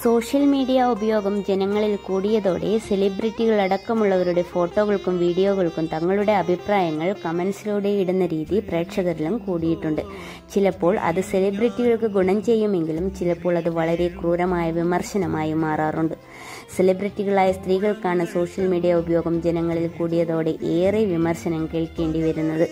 social media ഉപയോഗം ജനങ്ങളിൽ കൂടിയതോടെ സെലിബ്രിറ്റികളടക്കമുള്ളവരുടെ ഫോട്ടോകൾക്കും വീഡിയോകൾക്കും തങ്ങളുടെ അഭിപ്രായങ്ങൾ കമന്റ്സിലൂടെ ഇടുന്ന രീതി പ്രേക്ഷകരിലും കൂടിയിട്ടുണ്ട് ചിലപ്പോൾ അത് സെലിബ്രിറ്റികൾക്ക് ഗുണം ചെയ്യുമെങ്കിലും ചിലപ്പോൾ അത് വളരെ ക്രൂരമായ വിമർശനമായി മാറാറുണ്ട് സെലിബ്രിറ്റികളായ സ്ത്രീകൾക്കാണ് സോഷ്യൽ മീഡിയ ഉപയോഗം ജനങ്ങളിൽ കൂടിയതോടെ ഏറെ വിമർശനം കേൾക്കേണ്ടി വരുന്നത്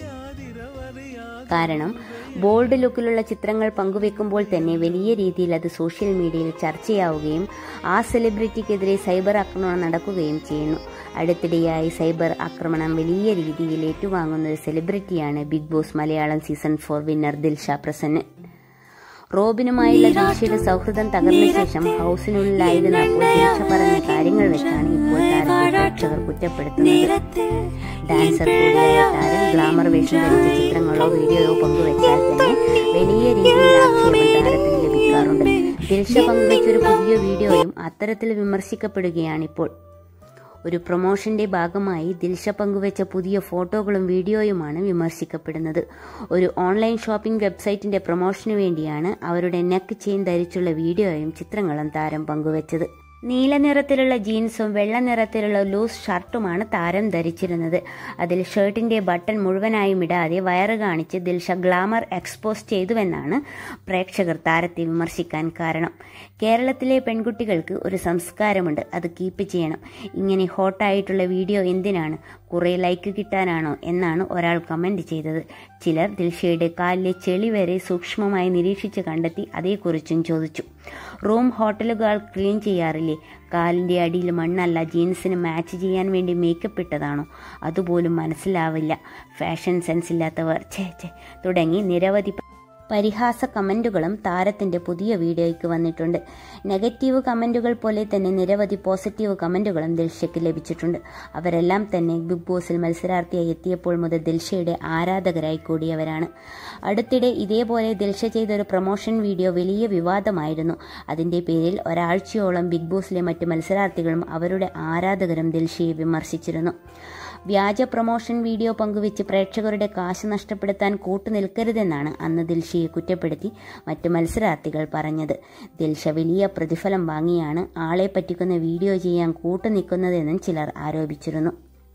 കാരണം ബോൾഡ് ലുക്കിലുള്ള ചിത്രങ്ങൾ പങ്കുവെക്കുമ്പോൾ തന്നെ വലിയ രീതിയിൽ അത് സോഷ്യൽ മീഡിയയിൽ ചർച്ചയാവുകയും ആ സെലിബ്രിറ്റിക്കെതിരെ സൈബർ ആക്രമണം നടക്കുകയും ചെയ്യുന്നു അടുത്തിടെയായി സൈബർ ആക്രമണം വലിയ രീതിയിൽ ഏറ്റുവാങ്ങുന്ന ഒരു സെലിബ്രിറ്റിയാണ് Bigg Boss Malayalam season four winner Dilsha Prasanna റോബിനുമായുള്ള ദിൽഷയുടെ സൗഹൃദം തകർന്ന ശേഷം ഹൗസിനുള്ളിലായിരുന്നപ്പോൾ ദിൽഷ പറഞ്ഞ കാര്യങ്ങൾ വെച്ചാണ് ഇപ്പോൾ താരത്തെ പ്രേക്ഷകർ കുറ്റപ്പെടുത്തുന്നത് ഡാൻസർ കൂടിയായ താരം ഗ്ലാമർ വേഷം ധരിച്ച ചിത്രങ്ങളോ വീഡിയോയോ പങ്കുവച്ചാൽ തന്നെ വലിയ രീതിയിൽ ആക്ഷേപം താരത്തിന് ലഭിക്കാറുണ്ട് ദിൽഷ പങ്കുവച്ച ഒരു പുതിയ വീഡിയോയും അത്തരത്തിൽ വിമർശിക്കപ്പെടുകയാണിപ്പോൾ ഒരു പ്രൊമോഷന്റെ ഭാഗമായി ദിൽഷ പങ്കുവച്ച പുതിയ ഫോട്ടോകളും വീഡിയോയുമാണ് വിമർശിക്കപ്പെടുന്നത് ഒരു ഓൺലൈൻ ഷോപ്പിംഗ് വെബ്സൈറ്റിന്റെ പ്രൊമോഷന് വേണ്ടിയാണ് അവരുടെ നെക്ക് ചെയിൻ ധരിച്ചുള്ള വീഡിയോയും ചിത്രങ്ങളും താരം പങ്കുവച്ചത് നീല നിറത്തിലുള്ള ജീൻസും വെള്ള നിറത്തിലുള്ള ലൂസ് ഷർട്ടുമാണ് താരം ധരിച്ചിരുന്നത് അതിൽ ഷർട്ടിന്റെ ബട്ടൺ മുഴുവനായും ഇടാതെ വയറ് കാണിച്ച് ദിൽഷ ഗ്ലാമർ എക്സ്പോസ് ചെയ്തുവെന്നാണ് പ്രേക്ഷകർ താരത്തെ വിമർശിക്കാൻ കാരണം കേരളത്തിലെ പെൺകുട്ടികൾക്ക് ഒരു സംസ്കാരമുണ്ട് അത് കീപ്പ് ചെയ്യണം ഇങ്ങനെ ഹോട്ടായിട്ടുള്ള വീഡിയോ എന്തിനാണ് കുറേ ലൈക്ക് കിട്ടാനാണോ എന്നാണ് ഒരാൾ കമന്റ് ചെയ്തത് ചിലർ ദിൽഷയുടെ കാലിലെ ചെളി വരെ സൂക്ഷ്മമായി നിരീക്ഷിച്ച് കണ്ടെത്തി അതേക്കുറിച്ചും ചോദിച്ചു റൂം ഹോട്ടലുകൾ ക്ലീൻ ചെയ്യാറില്ലേ കാലിന്റെ അടിയിൽ മണ്ണല്ല ജീൻസിന് മാച്ച് ചെയ്യാൻ വേണ്ടി മേക്കപ്പ് ഇട്ടതാണോ അതുപോലും മനസ്സിലാവില്ല ഫാഷൻ സെൻസ് ഇല്ലാത്തവർ ഛേ ഛേ തുടങ്ങി നിരവധി പരിഹാസ കമന്റുകളും താരത്തിന്റെ പുതിയ വീഡിയോയ്ക്ക് വന്നിട്ടുണ്ട് നെഗറ്റീവ് കമന്റുകൾ പോലെ തന്നെ നിരവധി പോസിറ്റീവ് കമന്റുകളും ദിൽഷയ്ക്ക് ലഭിച്ചിട്ടുണ്ട് അവരെല്ലാം തന്നെ ബിഗ് ബോസിൽ മത്സരാർത്ഥിയായി എത്തിയപ്പോൾ മുതൽ ദിൽഷയുടെ ആരാധകരായി കൂടിയവരാണ് അടുത്തിടെ ഇതേപോലെ ദിൽഷ ചെയ്ത ഒരു പ്രൊമോഷൻ വീഡിയോ വലിയ വിവാദമായിരുന്നു അതിന്റെ പേരിൽ ഒരാഴ്ചയോളം ബിഗ് ബോസിലെ മറ്റ് മത്സരാർത്ഥികളും അവരുടെ ആരാധകരും ദിൽഷയെ വിമർശിച്ചിരുന്നു വ്യാജ പ്രൊമോഷൻ വീഡിയോ പങ്കുവെച്ച് പ്രേക്ഷകരുടെ കാശ് നഷ്ടപ്പെടുത്താൻ കൂട്ടുനിൽക്കരുതെന്നാണ് അന്ന് ദിൽഷയെ കുറ്റപ്പെടുത്തി മറ്റു മത്സരാർത്ഥികൾ പറഞ്ഞത് ദിൽഷ വലിയ പ്രതിഫലം വാങ്ങിയാണ് ആളെ പറ്റിക്കുന്ന വീഡിയോ ചെയ്യാൻ കൂട്ടുനിൽക്കുന്നതെന്നും ചിലർ ആരോപിച്ചിരുന്നു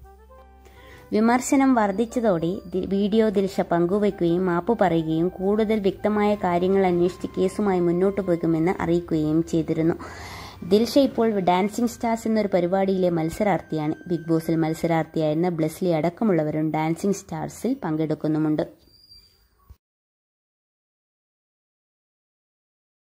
വിമർശനം വർദ്ധിച്ചതോടെ ദി- വീഡിയോ ദിൽഷ പങ്കുവയ്ക്കുകയും മാപ്പ് പറയുകയും കൂടുതൽ വ്യക്തമായ കാര്യങ്ങൾ അന്വേഷിച്ച് കേസുമായി മുന്നോട്ടു പോകുമെന്ന് അറിയിക്കുകയും ചെയ്തിരുന്നു ദിൽഷ ഇപ്പോൾ ഡാൻസിംഗ് സ്റ്റാർസ് എന്നൊരു പരിപാടിയിലെ മത്സരാർത്ഥിയാണ് ബിഗ് ബോസിൽ മത്സരാർത്ഥിയായിരുന്ന ബ്ലെസ്ലി അടക്കമുള്ളവരും ഡാൻസിംഗ് സ്റ്റാർസിൽ പങ്കെടുക്കുന്നുമുണ്ട്